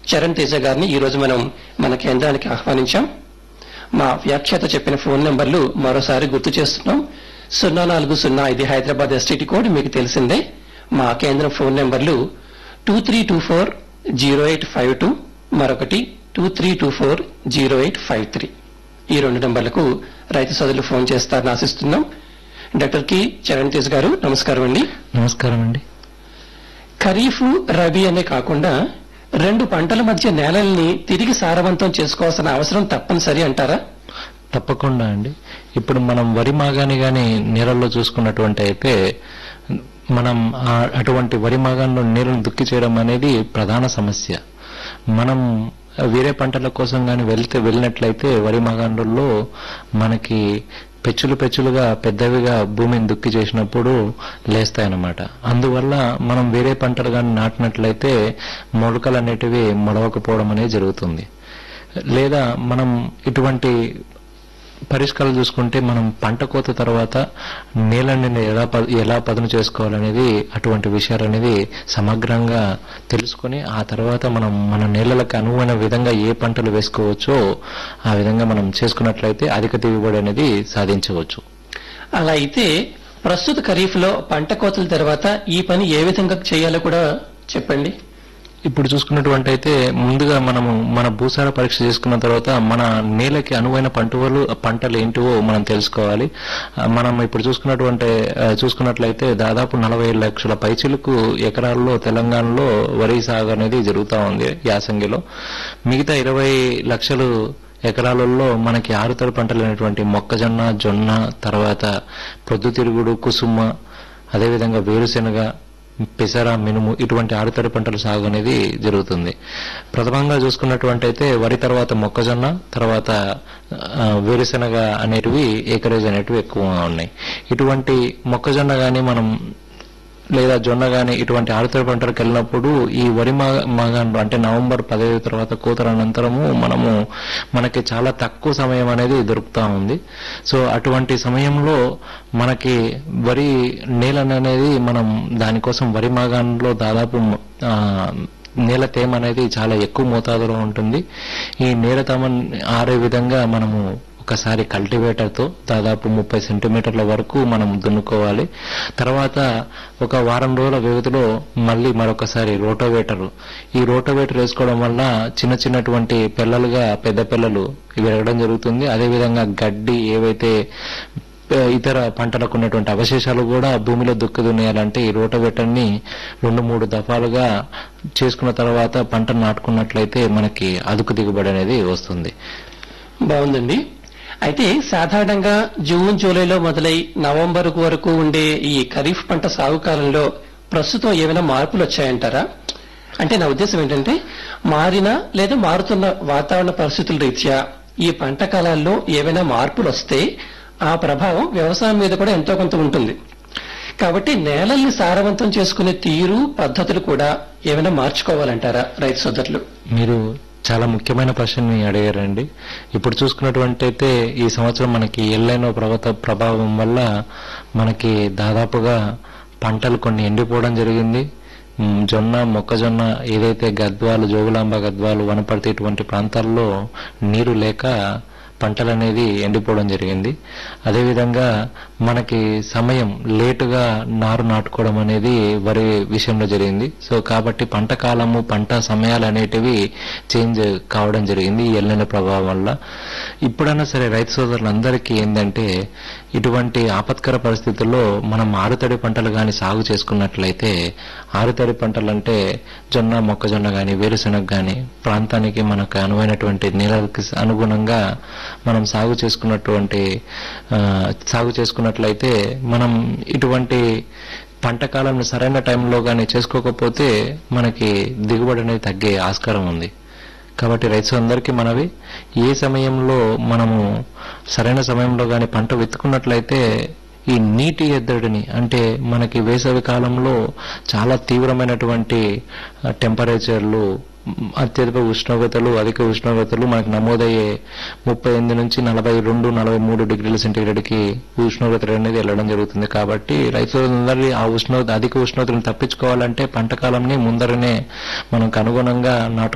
చరణ్ తేజ గారిని ఈ రోజు మనం మన కేంద్రానికి ఆహ్వానించాం మా వ్యాఖ్యాత చెప్పిన ఫోన్ నంబర్లు మరోసారి గుర్తు చేస్తున్నాం సున్నా నాలుగు సున్నా ఇది హైదరాబాద్ ఎస్టీటీ కోడ్ మీకు తెలిసిందే మా కేంద్రం ఫోన్ నెంబర్లు two three two four zero eight five two మరొకటి two three two four zero eight five three ఈ రెండు నంబర్లకు రైతు సోదరులు ఫోన్ చేస్తారని ఆశిస్తున్నాం డాక్టర్ కి చరణ్ తేజ్ గారు నమస్కారం అండి నమస్కారం అండి ఖరీఫ్ రబీ అనే కాకుండా రెండు పంటల మధ్య నేలల్ని తిరిగి సారవంతం చేసుకోవాల్సిన అవసరం తప్పనిసరి అంటారా తప్పకుండా అండి ఇప్పుడు మనం వరి మాగాని గాని నీళ్ళల్లో చూసుకున్నటువంటి అయితే మనం ఆ- అటువంటి వరి మాగాల్లో నీళ్ళను దుక్కి చేయడం అనేది ప్రధాన సమస్య మనం వేరే పంటల కోసం గాని వెళ్తే వెళ్ళినట్లయితే వరి మాగాండ్రుల్లో మనకి పెచ్చులు పెచ్చులుగా పెద్దవిగా భూమిని దుక్కి చేసినప్పుడు లేస్తాయన్నమాట అందువల్ల మనం వేరే పంటలు కానీ నాటినట్లయితే మొలకలు అనేటివి మొలవకపోవడం అనేది జరుగుతుంది లేదా మనం ఇటువంటి పరిష్కారాలు చూసుకుంటే మనం పంట కోత తర్వాత నేలని ఎలా ప- ఎలా పదును చేసుకోవాలనేది అటువంటి విషయాలు అనేది సమగ్రంగా తెలుసుకొని ఆ తర్వాత మనం మన నేలలకు అనువైన విధంగా ఏ పంటలు వేసుకోవచ్చో ఆ విధంగా మనం చేసుకున్నట్లయితే అధిక దిగుబడి అనేది సాధించవచ్చు అలా అయితే ప్రస్తుత ఖరీఫ్ లో పంట కోతల తర్వాత ఈ పని ఏ విధంగా చేయాలో కూడా చెప్పండి ఇప్పుడు చూసుకున్నటువంటి అయితే ముందుగా మనము మన భూసార పరీక్ష చేసుకున్న తర్వాత మన నేలకి అనువైన పంటలు పంటలు ఏంటివో మనం తెలుసుకోవాలి ఆ, మనం ఇప్పుడు చూసుకున్నటువంటి ఆ, చూసుకున్నట్లయితే దాదాపు నలభై లక్షల పైచిలకు ఎకరాల్లో తెలంగాణలో వరి సాగు అనేది జరుగుతూ ఉంది యాసంగిలో మిగతా ఇరవై లక్షలు ఎకరాలలో మనకి ఆరుతడి పంటలు అనేటువంటి మొక్కజొన్న జొన్న తర్వాత ప్రొద్దుతిరుగుడు కుసుమ అదేవిధంగా వేరుశెనగ పెసర మినుము ఇటువంటి ఆరుతడి పంటల సాగు అనేది జరుగుతుంది ప్రథమంగా చూసుకున్నటువంటి అయితే వరి తర్వాత మొక్కజొన్న తర్వాత ఆ, వేరుశెనగ అనేటివి ఏకరేజ్ అనేటివి ఎక్కువ ఉన్నాయి ఇటువంటి మొక్కజొన్న గాని మనం లేదా జొన్న గాని ఇటువంటి ఆరుతడి పంటలకు వెళ్ళినప్పుడు ఈ వరి మా- మాగాండ్రు అంటే నవంబర్ పదహైదు తర్వాత కోతల అనంతరము మనము మనకి చాలా తక్కువ సమయం అనేది దొరుకుతా ఉంది సో అటువంటి సమయంలో మనకి వరి నేల అనేది మనం దానికోసం వరి మాగాండ్లో దాదాపు ఆ, నేల తేమ అనేది చాలా ఎక్కువ మోతాదులో ఉంటుంది ఈ నేల తేమ ఆరే విధంగా మనము ఒకసారి కల్టివేటర్తో దాదాపు ముప్పై సెంటీమీటర్ల వరకు మనం దున్నుకోవాలి తర్వాత ఒక వారం రోజుల వ్యవధిలో మళ్ళీ మరొకసారి రోటోవేటర్ ఈ రోటోవేటర్ వేసుకోవడం వల్ల చిన్న చిన్నటువంటి పిల్లలుగా పెద్ద పిల్లలు పెరగడం జరుగుతుంది అదేవిధంగా గడ్డి ఏవైతే ఆ, ఇతర పంటలకు ఉన్నటువంటి అవశేషాలు కూడా భూమిలో దుక్కి దున్నేయాలంటే ఈ రోటోవేటర్ని రెండు మూడు దఫాలుగా చేసుకున్న తర్వాత పంట నాటుకున్నట్లయితే మనకి అదుపు దిగుబడి అనేది వస్తుంది బాగుందండి అయితే సాధారణంగా జూన్ జూలైలో మొదలై నవంబర్ వరకు ఉండే ఈ ఖరీఫ్ పంట సాగు కాలంలో ప్రస్తుతం ఏమైనా మార్పులు వచ్చాయంటారా అంటే నా ఉద్దేశం ఏంటంటే మారిన లేదా మారుతున్న వాతావరణ పరిస్థితుల రీత్యా ఈ పంట కాలాల్లో ఏమైనా మార్పులు వస్తే ఆ ప్రభావం వ్యవసాయం మీద కూడా ఎంతో కొంత ఉంటుంది కాబట్టి నేలల్ని సారవంతం చేసుకునే తీరు పద్ధతులు కూడా ఏమైనా మార్చుకోవాలంటారా రైతు సోదరులు మీరు చాలా ముఖ్యమైన ప్రశ్నని అడిగారండి ఇప్పుడు చూసుకున్నటువంటి అయితే ఈ సంవత్సరం మనకి ఎల్లైన ప్రభావ ప్రభావం వల్ల మనకి దాదాపుగా పంటలు కొన్ని ఎండిపోవడం జరిగింది మ్, జొన్న మొక్కజొన్న ఏదైతే గద్వాలు జోగులాంబ గద్వాలు వనపర్తి ఇటువంటి ప్రాంతాల్లో నీరు లేక పంటలు అనేది ఎండిపోవడం జరిగింది అదేవిధంగా మనకి సమయం లేటుగా నారు నాటుకోవడం అనేది వరి విషయంలో జరిగింది సో కాబట్టి పంట కాలము పంట సమయాలు అనేటివి చేంజ్ కావడం జరిగింది ఈ ఎల్లెన ప్రభావం వల్ల ఇప్పుడైనా సరే రైతు సోదరులందరికీ ఏంటంటే ఇటువంటి ఆపత్కర పరిస్థితుల్లో మనం ఆరుతడి పంటలు కానీ సాగు చేసుకున్నట్లయితే ఆరుతడి పంటలు అంటే జొన్న మొక్కజొన్న కానీ వేరుశెనగ కానీ ప్రాంతానికి మనకు అనువైనటువంటి నేలకి అనుగుణంగా మనం సాగు చేసుకున్నటువంటి ఆ, సాగు చేసుకున్నట్లయితే మనం ఇటువంటి పంట కాలం సరైన టైంలో కానీ చేసుకోకపోతే మనకి దిగుబడి అనేది తగ్గే ఆస్కారం ఉంది కాబట్టి రైతులందరికీ మనవి ఏ సమయంలో మనము సరైన సమయంలో కానీ పంట విత్తుకున్నట్లయితే ఈ నీటి ఎద్దడిని అంటే మనకి వేసవి కాలంలో చాలా తీవ్రమైనటువంటి ఆ, టెంపరేచర్లు మ్, అత్యధిక ఉష్ణోగ్రతలు అధిక ఉష్ణోగ్రతలు మనకు నమోదయ్యే ముప్పై ఎనిమిది నుంచి నలభై రెండు నలభై మూడు డిగ్రీల సెంటీగ్రేడ్కి ఉష్ణోగ్రత అనేది వెళ్ళడం జరుగుతుంది కాబట్టి రైతులందరి ఆ ఉష్ణోగ్రత అధిక ఉష్ణోగ్రతను తప్పించుకోవాలంటే పంట కాలంని ముందరనే మనకు అనుగుణంగా నాటు